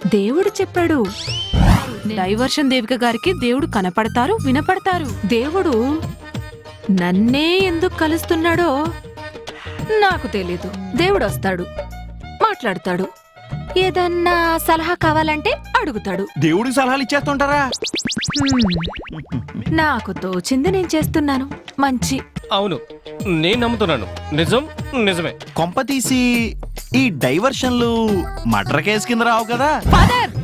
దేవుడు చెప్పాడు డైవర్షన్ దేవిక గారికి దేవుడు కనపడతారు వినపడతారు దేవుడు నన్నే ఎందుకు కలుస్తున్నాడో నాకు తెలీదు దేవుడు వస్తాడు మాట్లాడతాడు ఏదన్నా సలహా కావాలంటే అడుగుతాడు దేవుడికి సలహాలు ఇచ్చేస్తుంటారా హ్మ్. నాకు తోచింది నేను చేస్తున్నాను మంచి అవును నేను నమ్ముతున్నాను నిజం నిజమే కొంప తీసి ఈ డైవర్షన్లు మర్డర్ కేసు కింద రావు కదా ఫాదర్